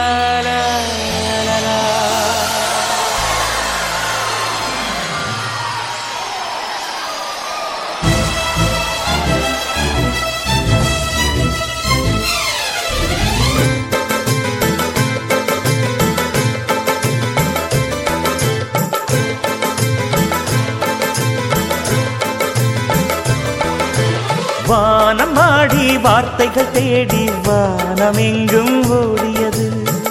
லா, லா, லா. வானம் ஆடி வார்த்தைகள் தேடி வானம் எங்கும் ஓடியது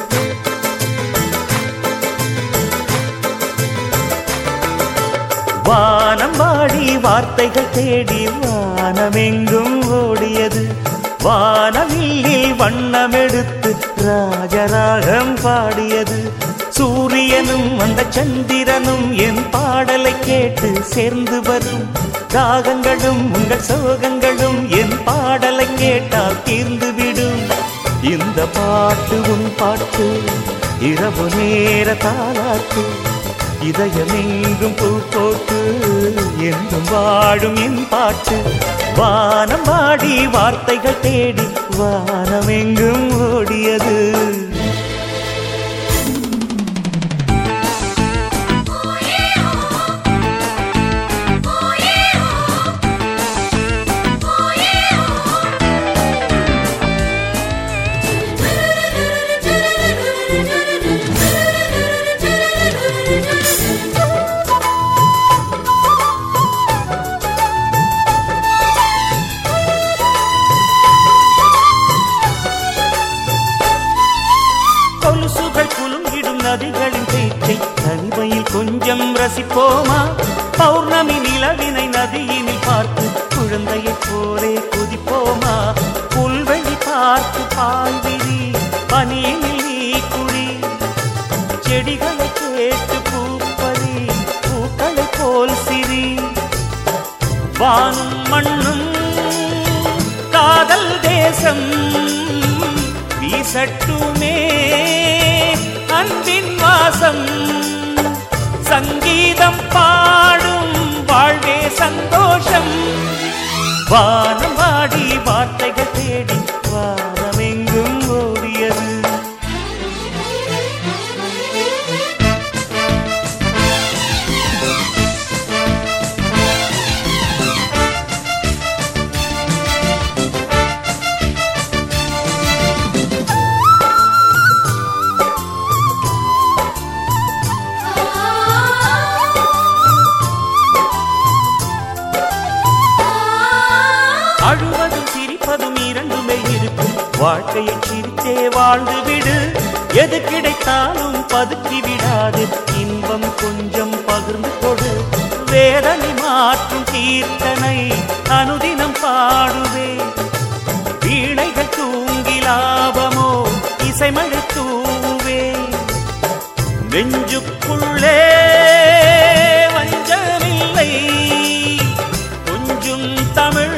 வானம் வாடி வார்த்தைகள் தேடி வானம் எங்கும் ஓடியது வானவில்லில் வண்ணமெடுத்து ராஜராகம் பாடியது சூரியனும் அந்த சந்திரனும் என் பாடலை கேட்டு சேர்ந்து வரும் ராகங்களும் உங்கள் சோகங்களும் என் பாடலை கேட்டால் தீர்ந்துவிடும் இந்த பாட்டு உன் பாட்டு இரவு நேர தாளாட்டு இதயமெங்கும் பூ போட்டு என்றும் வாழும் என் பாட்டு வானம் வாடி வார்த்தைகள் தேடி வானமெங்கும் ஓடியது கொலுசுகள் குலுங்கிடும் நதிகளின் பேச்சை தனிமையில் கொஞ்சம் ரசிப்போமா பௌர்ணமி நிலவினை நதியினில் பார்த்து குழந்தையைப் போலே குதிப்போமா புல்வெளி பார்த்து பாய்விரி பனியினில் நீ குடி செடிகளை கேட்டு பூப்பதி பூக்களை போல் சிரி வானும் மண்ணும் காதல் தேசம் வீசட்டுமே அன்பின் வாசம் சங்கீதம் பாடும் வாழ்வே சந்தோஷம் வானம் வாடி வார்த்தைகள் தேடி வானமெங்கும் ஓடியது அழுவதும் சிரிப்பதும் இரண்டுமே இருக்கும் வாழ்க்கையை சிரித்தே வாழ்ந்து விடு எது கிடைத்தாலும் பதுக்கி விடாது இன்பம் கொஞ்சம் பகிர்ந்து கொடு வேதனை மாற்றும் கீர்த்தனை அனுதினம் பாடுவே வீணைகள் தூங்கி லாபமோ இசைமழை தூவே நெஞ்சுக்குள்ளே வஞ்சமில்லை கொஞ்சம் தமிழ்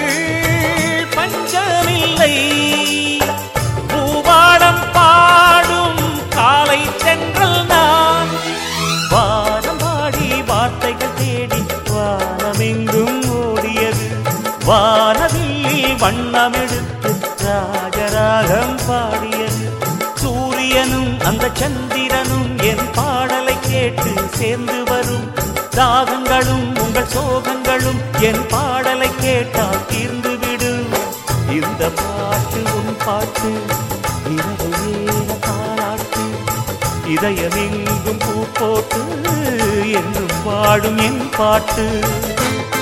பஞ்சமில்லை பூவாடம் பாடும் காலை சென்றல் நான் வானம் பாடி வார்த்தைகள் தேடி வானமெங்கும் ஓடியது வானவில் வண்ணமெடுத்து ராஜராகம் பாடியது சூரியனும் அந்த சந்திரனும் என் பாடலை கேட்டு சேர்ந்து வரும் தாகங்களும் உங்கள் சோகங்களும் என் பாடலை கேட்டால் தீர்ந்து விடும் இந்த பாட்டு உன் பாட்டு இரவு ஏற தாளாட்டு இதயமெங்கும் பூ போட்டு என்றும் வாடும் என் பாட்டு